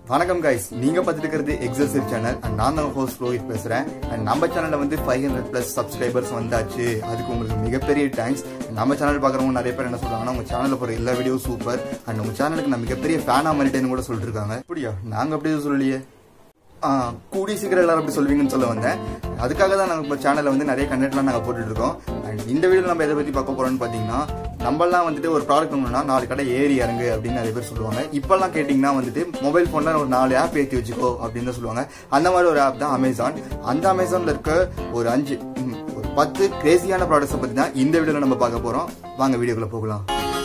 வணக்கம் கைஸ் நீங்க பார்த்துட்டு இருக்கிறது எக்ஸசைஸ் சேனல் அண்ட் நான் தான் ஹோஸ்ட் ரோஹித் பேசுறேன் அண்ட் நம்ம சேனல்ல வந்து ஃபைவ் ஹண்ட்ரட் பிளஸ் சப்ஸ்கிரைபர்ஸ் வந்தாச்சு அதுக்கு உங்களுக்கு மிகப்பெரிய தேங்க்ஸ் நம்ம சேனல் பார்க்குறவங்க நிறைய பேர் என்ன சொல்றாங்கன்னா உங்க சேனல்ல போற எல்லா வீடியோ சூப்பர் அண்ட் உங்க சேனலுக்கு நான் மிகப்பெரிய ஃபேனா மாறிட்டேன்னு கூட சொல்லிட்டு இருக்காங்க அப்படியா நாங்க அப்படி எதுவும் சொல்லலையே ஆ, கூடிய சீக்கிரம் எல்லாரும் அப்படி சொல்லுவீங்கன்னு சொல்ல வந்தேன் அதுக்காக தான் நாங்கள் இப்போ சேனலில் வந்து நிறைய கண்டென்ட்லாம் நாங்கள் போட்டுட்டு இருக்கோம் அண்ட் இந்த வீடியோ நம்ம எதை பற்றி பார்க்க போறோம்னு பார்த்தீங்கன்னா நம்மளாம் வந்துட்டு ஒரு ப்ராடக்ட் வாங்கணும்னா நாலு கடை ஏறி இறங்கு அப்படின்னு நிறைய பேர் சொல்லுவாங்க இப்போல்லாம் கேட்டிங்கன்னா வந்துட்டு மொபைல் ஃபோனில் ஒரு நாலு ஆப் ஏற்றி வச்சுக்கோ அப்படின்னு தான் சொல்லுவாங்க அந்த மாதிரி ஒரு ஆப் தான் அமேசான் அந்த அமேசானில் இருக்க ஒரு அஞ்சு ம், ஒரு பத்து கிரேசியான ப்ராடக்ட்ஸை பற்றி தான் இந்த வீடியோவில் நம்ம பார்க்க போகிறோம் வாங்க வீடியோக்குள்ளே போகலாம்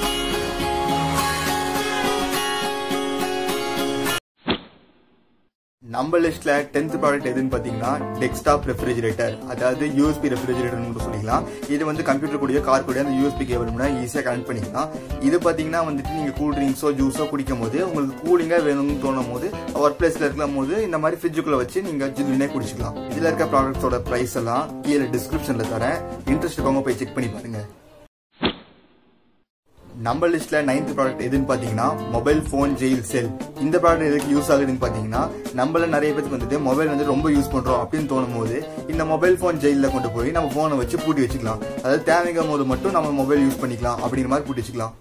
நம்ம லிஸ்ட்ல டென்த் ப்ராடக்ட் எதுன்னு பாத்தீங்கன்னா டெஸ்க்டாப் ரெஃப்ரிஜரேட்டர் அதாவது யூஎஸ்பி ரெஃப்ரிஜரேட்டர் சொல்லிக்கலாம் இது வந்து கம்ப்யூட்டர் கூடிய கார் கூடிய அந்த யூஎஸ்பி கேபிள் மூலம் ஈஸியா கனெக்ட் பண்ணிக்கலாம் இது பாத்தீங்கன்னா வந்துட்டு நீங்க கூல் ட்ரிங்க்ஸோ ஜூஸோ குடிக்கும் போது உங்களுக்கு கூலிங்கா வேணும்னு தோணும் போது ஒர்க் பிளேஸ்ல இருக்கும் போது இந்த மாதிரி ஃப்ரிட்ஜுக்குள்ள வச்சு நீங்க ஜில்லுனே குடிச்சிக்கலாம் இதுல இருக்க ப்ராடக்ட்ஸோட பிரைஸ் எல்லாம் கீழே டிஸ்கிரிப்ஷன்ல தரேன் இன்ட்ரெஸ்ட் இருக்கவங்க போய் செக் பண்ணி பாருங்க நம்ம லிஸ்ட்ல நைன்த் ப்ராடக்ட் எதுன்னு பாத்தீங்கன்னா மொபைல் போன் ஜெயில் செல் இந்த ப்ராடக்ட் எதுக்கு யூஸ் ஆகுதுன்னு பாத்தீங்கன்னா நம்மள நிறைய பேருக்கு வந்துட்டு மொபைல் வந்து ரொம்ப யூஸ் பண்றோம் அப்படின்னு தோணும் போது இந்த மொபைல் போன் ஜெயில கொண்டு போய் நம்ம போனை வச்சு பூட்டி வச்சுக்கலாம் அதாவது தேவைங்கும் போது மட்டும் நம்ம மொபைல் யூஸ் பண்ணிக்கலாம் அப்படிங்கிற மாதிரி பூட்டி வச்சுக்கலாம்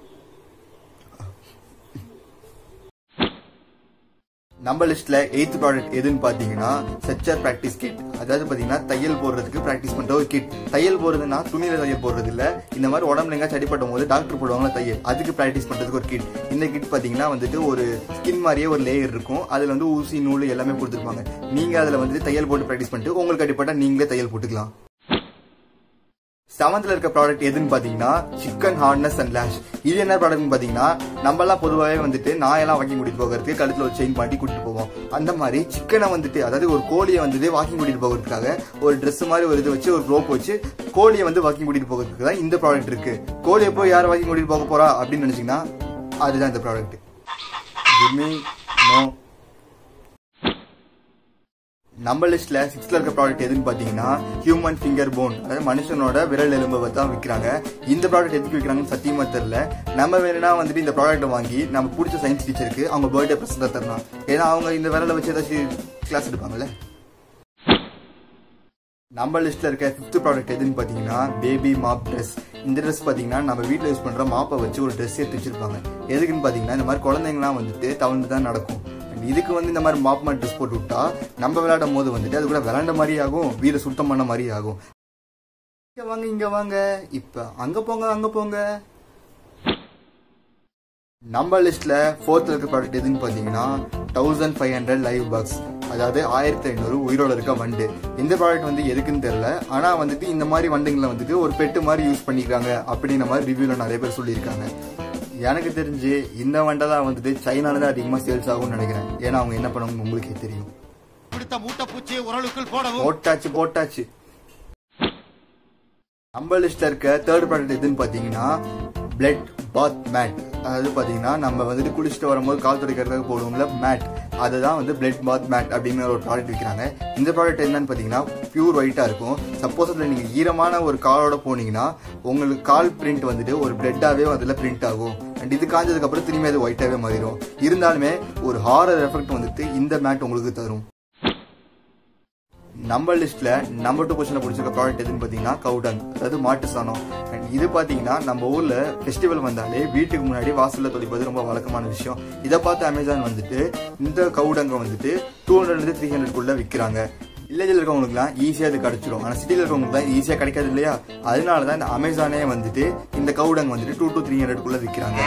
நம்ம லிஸ்ட்ல எய்த் ப்ராடக்ட் எதுன்னு பாத்தீங்கன்னா செச்சர் பிராக்டிஸ் கிட் அதாவது பாத்தீங்கன்னா தையல் போடுறதுக்கு பிராக்டிஸ் பண்ற ஒரு கிட் தையல் போடுறதுன்னா துணியில தையல் போடுறது இல்ல இந்த மாதிரி உடம்புல எங்க சடிப்பட்டும் போது டாக்டர் போடுவாங்களா தையல் அதுக்கு பிராக்டிஸ் பண்றதுக்கு ஒரு கிட் இந்த கிட் பாத்தீங்கன்னா வந்துட்டு ஒரு ஸ்கின் மாதிரியே ஒரு லேயர் இருக்கும் அதுல வந்து ஊசி நூல் எல்லாமே கொடுத்துருப்பாங்க நீங்க அதுல வந்து தையல் போட்டு பிராக்டிஸ் பண்ணிட்டு உங்களுக்கு அடிப்பட்டா நீங்களே தையல் போட்டுக்கலாம் செவன்த்ல இருக்க ப்ராடக்ட் எதுன்னு பாத்தீங்கன்னா சிக்கன் ஹார்ட்னஸ் அண்ட் லேஷ் இது என்ன ப்ராடக்ட்னு பாத்தீங்கன்னா நம்ம எல்லாம் பொதுவாகவே வந்துட்டு நாயெல்லாம் வாக்கிங் கூட்டிட்டு போகிறதுக்கு கழுத்துல ஒரு செயின் மாட்டி கூட்டிட்டு போவோம் அந்த மாதிரி சிக்கனை வந்துட்டு அதாவது ஒரு கோழியை வந்துட்டு வாக்கிங் கூட்டிட்டு போகிறதுக்காக ஒரு Dress மாதிரி ஒரு இது வச்சு ஒரு ரோப் வச்சு கோழியை வந்து வாக்கிங் கூட்டிட்டு போகிறதுக்கு தான் இந்த ப்ராடக்ட் இருக்கு கோழியை போய் யார் வாக்கிங் கூட்டிட்டு போக போறா அப்படின்னு நினைச்சீங்கன்னா அதுதான் இந்த ப்ராடக்ட் ஜிம்மி நோ நம்ம லிஸ்ட்ல சிக்ஸ்த்ல இருக்க ப்ராடக்ட் எதுன்னு பாத்தீங்கன்னா ஹியூமன் ஃபிங்கர் போன் அதாவது மனுஷனோட விரல் எலும்பை தான் விற்கிறாங்க இந்த ப்ராடக்ட் எதுக்கு விற்கிறாங்கன்னு சத்தியமா தெரியல நம்ம வேணும்னா வந்துட்டு இந்த ப்ராடக்ட்டை வாங்கி நம்ம பிடிச்ச சயின்ஸ் டீச்சருக்கு அவங்க பர்த்டே ப்ரெசென்ட் தரலாம் ஏன்னா அவங்க இந்த விரலை வச்சு ஏதாச்சும் கிளாஸ் எடுப்பாங்கல்ல நம்ம லிஸ்ட்ல இருக்க ஃபிஃப்த் ப்ராடக்ட் எதுன்னு பாத்தீங்கன்னா பேபி மாப் ட்ரெஸ் இந்த ட்ரெஸ் பாத்தீங்கன்னா நம்ம வீட்ல யூஸ் பண்ற மாப்பை வச்சு ஒரு ட்ரெஸ் எடுத்து வச்சிருப்பாங்க எதுக்குன்னு பாத்தீங்கன்னா இந்த மாதிரி குழந்தைங்கலாம் வந்துட்டு தவழ்ந்து தான் நடக்கும் And இதுக்கு வந்து இந்த மாதிரி மாப் மாதிரி ட்ரெஸ் போட்டு விட்டா நம்ம விளையாடும் போது வந்துட்டு அது கூட விளையாண்ட மாதிரி ஆகும் வீடு சுத்தம் பண்ண மாதிரி ஆகும் இங்க வாங்க இங்க வாங்க இப்ப அங்க போங்க அங்க போங்க நம்ம லிஸ்ட்ல ஃபோர்த்ல இருக்க ப்ராடக்ட் எதுன்னு பாத்தீங்கன்னா thousand five hundred live bucks அதாவது ஆயிரத்தி ஐநூறு உயிரோட இருக்க வண்டு இந்த ப்ராடக்ட் வந்து எதுக்குன்னு தெரியல ஆனா வந்துட்டு இந்த மாதிரி வண்டுங்களை வந்துட்டு ஒரு பெட்டு மாதிரி யூஸ் பண்ணிக்கிறாங்க அப்படின்ற மாதிரி ரிவ்யூல நிறைய பேர் சொல்லியிருக்காங்க எனக்கு தெரிஞ்சு இந்த வண்டை தான் வந்துட்டு சைனால தான் அதிகமா சேல்ஸ் ஆகும்னு நினைக்கிறேன் ஏன்னா அவங்க என்ன பண்ணுவாங்கன்னு உங்களுக்கே தெரியும் பிடித்த மூட்டைப்பூச்சியை உரலுக்குள் போடவும் போட்டாச்சு போட்டாச்சு நம்ம லிஸ்ட்ல இருக்க தேர்ட் ப்ராடக்ட் எதுன்னு பாத்தீங்கன்னா பிளட் பாத் மேட் அதாவது பாத்தீங்கன்னா நம்ம வந்துட்டு குளிச்சுட்டு வரும்போது கால் துடைக்கிறதுக்கு போடுவோம்ல மேட் அதுதான் வந்து பிளட் பாத் மேட் அப்படிங்கிற ஒரு ப்ராடக்ட் விற்கிறாங்க இந்த ப்ராடக்ட் என்னன்னு பாத்தீங்கன்னா பியூர் ஒயிட்டா இருக்கும் சப்போஸ் அதுல நீங்க ஈரமான ஒரு காலோட போனீங்கன்னா உங்களுக்கு கால் பிரிண்ட் வந்துட்டு ஒரு பிளட்டாவே அதுல பிரிண்ட் ஆகும் அண்ட் இது காஞ்சதுக்கு அப்புறம் திரும்பி அது ஒயிட்டாவே மாறிடும் இருந்தாலுமே ஒரு ஹாரர் எஃபெக்ட் வந்துட்டு இந்த மேட் உங்களுக்கு தரும் நம்ம லிஸ்ட்ல நம்பர் டூ பொசிஷன்ல பிடிச்சிருக்க ப்ராடக்ட் எதுன்னு பாத்தீங்கன்னா கவுடங் அதாவது மாட்டு சாணம் அண்ட் இது பாத்தீங்கன்னா நம்ம ஊர்ல ஃபெஸ்டிவல் வந்தாலே வீட்டுக்கு முன்னாடி வாசல்ல தொலைப்பது ரொம்ப வழக்கமான விஷயம் இதை பார்த்து அமேசான் வந்துட்டு இந்த கவுடங்க வந்துட்டு டூ ஹண்ட்ரட் இருந்து த்ரீ ஹண்ட்ரட் குள்ள விற்கிறாங்க வில்லேஜில் இருக்கவங்களுக்குலாம் ஈஸியாக அது கிடைச்சிரும் ஆனால் சிட்டியில் இருக்கவங்களுக்கு தான் ஈஸியாக கிடைக்காது இல்லையா அதனால தான் இந்த அமேசானே வந்துட்டு இந்த கவுடங் வந்துட்டு டூ டு த்ரீ ஹண்ட்ரட் குள்ள விற்கிறாங்க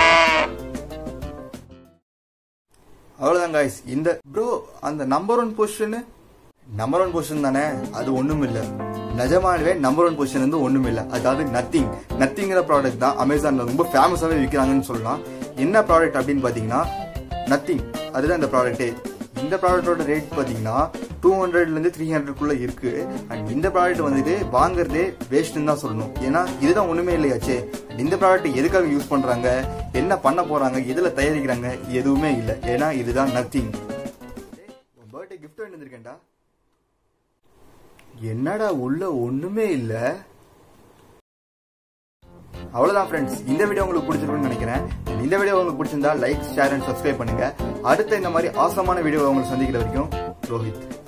அவ்வளவுதான் காய்ஸ் இந்த ப்ரோ அந்த number one position number one position தானே அது ஒண்ணும் இல்ல நிஜமானவே நம்பர் ஒன் பொசிஷன் வந்து ஒண்ணும் இல்ல அதாவது நத்திங் நத்திங்கிற ப்ராடக்ட் தான் அமேசான்ல ரொம்ப ஃபேமஸாவே விற்கிறாங்கன்னு சொல்லலாம் என்ன ப்ராடக்ட் அப்படின்னு பாத்தீங்கன்னா நத்திங் அதுதான் இந்த ப்ராடக்ட்டே இந்த ப்ராடக்ட்டோட ரேட் பாத்தீங்கன்னா டூ ஹண்ட்ரட்ல இருந்து த்ரீ ஹண்ட்ரட்குள்ள இருக்கு அண்ட் இந்த ப்ராடக்ட் வந்துட்டு வாங்குறதே வேஸ்ட்னு தான் சொல்லணும் ஏன்னா இதுதான் ஒண்ணுமே இல்லையாச்சே இந்த ப்ராடக்ட் எதுக்காக யூஸ் பண்றாங்க என்ன பண்ண போறாங்க எதுல தயாரிக்கிறாங்க எதுவுமே இல்லை ஏன்னா இதுதான் நத்திங் பர்த்டே கிஃப்ட் வாங்கி வந்திருக்கேன்டா என்னடா உள்ள ஒண்ணுமே இல்ல அவ்வளவுதான் ஃப்ரெண்ட்ஸ் இந்த வீடியோ உங்களுக்கு பிடிச்சிருக்கும்னு நினைக்கிறேன் இந்த வீடியோ உங்களுக்கு பிடிச்சிருந்தா லைக் ஷேர் அண்ட் சப்ஸ்கிரைப் பண்ணுங்க அடுத்த இந்த மாதிரி ஆசமான வீடியோ உங்களை சந்திக்கிற வரைக்கும் ரோஹித்